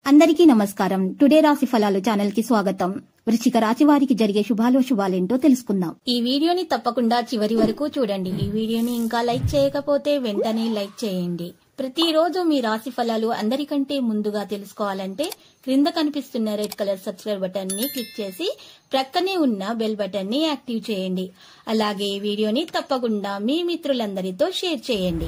అందరికీ నమస్కారం టుడే రాశి ఫలాలు ఛానల్ కి స్వాగతం వృశ్చిక రాశి వారికి జరిగే శుభాలు శుభాలేంటో తెలుసుకుందాం ఈ వీడియోని తప్పకుండా చివరి వరకు చూడండి ఈ వీడియోని ఇంకా లైక్ చేయకపోతే వెంటనే లైక్ చేయండి ప్రతిరోజు మీ రాశి ఫలాలు అందరికంటే ముందుగా తెలుసుకోవాలంటే క్రింద కనిపిస్తున్న రెడ్ కలర్ సబ్స్క్రైబ్ బటన్ ని క్లిక్ చేసి ప్రక్కనే ఉన్న బెల్ బటన్ ని యాక్టివ్ చేయండి అలాగే ఈ వీడియోని తప్పకుండా మీ మిత్రులందరితో షేర్ చేయండి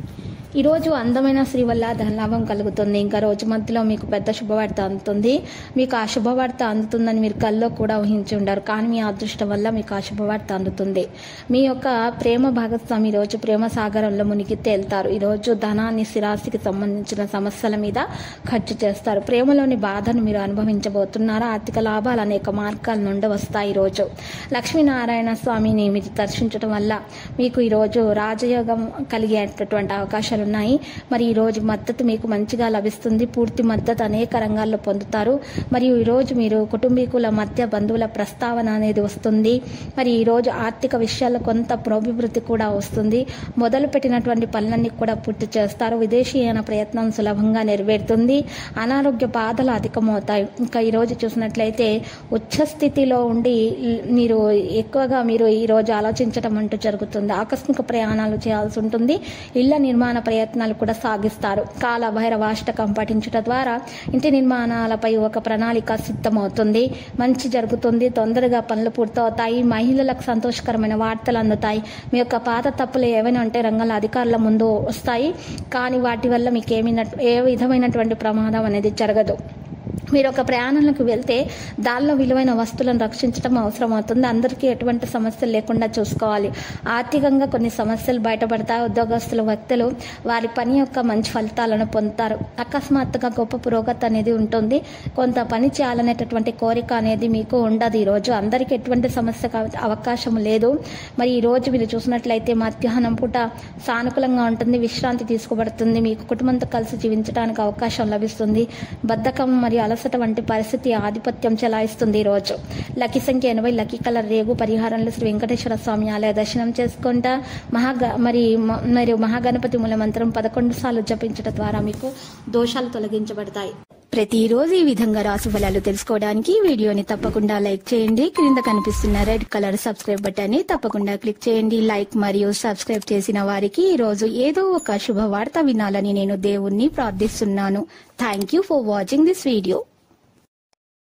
ఈ రోజు అందమైన స్త్రీ వల్ల ధనలాభం కలుగుతుంది ఇంకా రోజు మధ్యలో మీకు పెద్ద శుభవార్త అందుతుంది మీకు ఆ శుభవార్త అందుతుందని మీరు కల్లో కూడా ఊహించి ఉండరు కానీ మీ అదృష్టం వల్ల మీకు ఆ శుభవార్త అందుతుంది మీ యొక్క ప్రేమ భాగస్వామి ఈ రోజు ప్రేమ సాగరంలో మునిగి తేలుతారు ఈ రోజు ధనాన్ని స్థిరాస్తికి సంబంధించిన సమస్యల మీద ఖర్చు చేస్తారు ప్రేమలోని బాధను మీరు అనుభవించబోతున్నారు ఆర్థిక లాభాలు అనేక మార్గాల నుండి వస్తాయి ఈ రోజు లక్ష్మీనారాయణ స్వామిని మీరు దర్శించడం వల్ల మీకు ఈరోజు రాజయోగం కలిగేటటువంటి అవకాశాలు ఉన్నాయి మరి ఈ రోజు మద్దతు మీకు మంచిగా లభిస్తుంది పూర్తి మద్దతు అనేక రంగాల్లో పొందుతారు మరియు ఈ రోజు మీరు కుటుంబీకుల మధ్య బంధువుల ప్రస్తావన అనేది వస్తుంది మరి ఈ రోజు ఆర్థిక విషయాల్లో కొంత ప్రోభివృద్ధి కూడా వస్తుంది మొదలు పెట్టినటువంటి పనులన్నీ కూడా పూర్తి చేస్తారు విదేశీయన ప్రయత్నం సులభంగా నెరవేరుతుంది అనారోగ్య బాధలు అధికమవుతాయి ఇంకా ఈ రోజు చూసినట్లయితే ఉచ్చ స్థితిలో ఉండి మీరు ఎక్కువగా మీరు ఈ రోజు ఆలోచించడం అంటూ జరుగుతుంది ఆకస్మిక ప్రయాణాలు చేయాల్సి ఉంటుంది ఇళ్ల నిర్మాణ ప్రయత్నాలు కూడా సాగిస్తారు కాల భైరవాష్టకం పఠించుట ద్వారా ఇంటి నిర్మాణాలపై ఒక ప్రణాళిక సిద్ధమవుతుంది మంచి జరుగుతుంది తొందరగా పనులు పూర్తవుతాయి మహిళలకు సంతోషకరమైన వార్తలు అందుతాయి మీ యొక్క పాత తప్పులు ఏమైనా ఉంటే రంగంలో అధికారుల ముందు వస్తాయి కానీ వాటి వల్ల మీకు ఏమి ఏ విధమైనటువంటి ప్రమాదం అనేది జరగదు మీరు ఒక ప్రయాణాలకు వెళ్తే దానిలో విలువైన వస్తువులను రక్షించడం అవసరం అవుతుంది అందరికీ ఎటువంటి సమస్యలు లేకుండా చూసుకోవాలి ఆర్థికంగా కొన్ని సమస్యలు బయటపడతాయి ఉద్యోగస్తుల వ్యక్తులు వారి పని యొక్క మంచి ఫలితాలను పొందుతారు అకస్మాత్తుగా గొప్ప పురోగతి అనేది ఉంటుంది కొంత పని చేయాలనేటటువంటి కోరిక అనేది మీకు ఉండదు ఈరోజు అందరికీ ఎటువంటి సమస్య కా- అవకాశం లేదు మరి ఈ రోజు మీరు చూసినట్లయితే మధ్యాహ్నం పూట సానుకూలంగా ఉంటుంది విశ్రాంతి తీసుకోబడుతుంది మీకు కుటుంబంతో కలిసి జీవించడానికి అవకాశం లభిస్తుంది బద్ధకం మరియు అలసట వంటి పరిస్థితి ఆధిపత్యం చెలాయిస్తుంది ఈ రోజు లక్కీ సంఖ్య ఎనభై లక్కీ కలర్ రేగు పరిహారంలో శ్రీ వెంకటేశ్వర స్వామి ఆలయ దర్శనం చేసుకుంటా మహాగ మరి మ- మరియు మహాగణపతి మూల మంత్రం పదకొండు సార్లు జపించడం ద్వారా మీకు దోషాలు తొలగించబడతాయి ప్రతిరోజు ఈ విధంగా రాసు ఫలాలు తెలుసుకోవడానికి ఈ వీడియోని తప్పకుండా లైక్ చేయండి క్రింద కనిపిస్తున్న రెడ్ కలర్ సబ్స్క్రైబ్ బటన్ ని తప్పకుండా క్లిక్ చేయండి లైక్ మరియు సబ్స్క్రైబ్ చేసిన వారికి ఈ రోజు ఏదో ఒక శుభవార్త వినాలని నేను దేవుణ్ణి ప్రార్థిస్తున్నాను thank you for watching this video